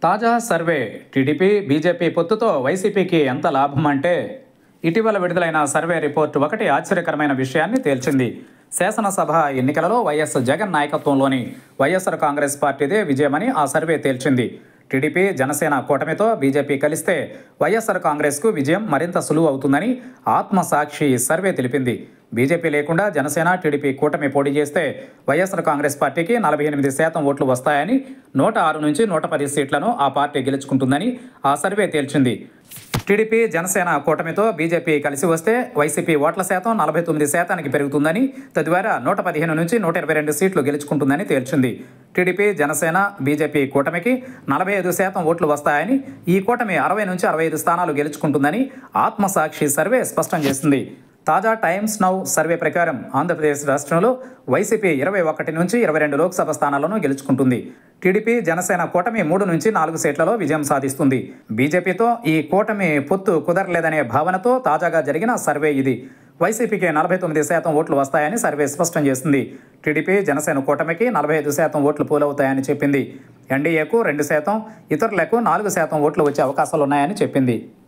తాజా survey TDP BJP పొత్తుతో వైసీపీకి ఎంత లాభం అంటే ఇటీవల విడుదలైన సర్వే రిపోర్టు ఒకటి ఆశ్చర్యకరమైన విషయాన్ని తేల్చింది శాసనసభ ఎన్నికలలో వైఎస్ జగన్ నాయకత్వంలోని వైఎస్ఆర్ కాంగ్రెస్ పార్టీదే విజయమని ఆ సర్వే తేల్చింది టీడీపీ జనసేన కూటమితో బీజేపీ కలిస్తే వైఎస్ఆర్ కాంగ్రెస్కు విజయం మరింత సులువు అవుతుందని ఆత్మసాక్షి సర్వే తెలిపింది బీజేపీ లేకుండా జనసేన టీడీపీ కూటమి పోటీ చేస్తే వైఎస్ఆర్ కాంగ్రెస్ పార్టీకి నలభై ఎనిమిది శాతం ఓట్లు వస్తాయని నూట ఆరు నుంచి నూట పది సీట్లను ఆ పార్టీ గెలుచుకుంటుందని ఆ సర్వే తేల్చింది టీడీపీ జనసేన కూటమితో బీజేపీ కలిసి వస్తే వైసీపీ ఓట్ల శాతం నలభై తొమ్మిది శాతానికి పెరుగుతుందని తద్వారా నూట పదిహేను నుంచి నూట ఇరవై రెండు సీట్లు గెలుచుకుంటుందని తేల్చింది టీడీపీ జనసేన బీజేపీ కూటమికి నలభై ఐదు శాతం ఓట్లు వస్తాయని ఈ కూటమి అరవై నుంచి అరవై ఐదు స్థానాలు గెలుచుకుంటుందని ఆత్మసాక్షి సర్వే స్పష్టం చేసింది తాజా టైమ్స్ నౌ సర్వే ప్రకారం ఆంధ్రప్రదేశ్ రాష్ట్రంలో వైసీపీ ఇరవై ఒకటి నుంచి ఇరవై రెండు లోక్సభ స్థానాలను గెలుచుకుంటుంది టీడీపీ జనసేన కూటమి మూడు నుంచి నాలుగు సీట్లలో విజయం సాధిస్తుంది బీజేపీతో ఈ కూటమి పొత్తు కుదరలేదనే భావనతో తాజాగా జరిగిన సర్వే ఇది వైసీపీకి నలభై తొమ్మిది శాతం ఓట్లు వస్తాయని సర్వే స్పష్టం చేసింది టీడీపీ జనసేన కూటమికి నలభై ఐదు శాతం ఓట్లు పోలవుతాయని చెప్పింది ఎన్డీఏకు రెండు శాతం ఇతరులకు నాలుగు శాతం ఓట్లు వచ్చే అవకాశాలున్నాయని చెప్పింది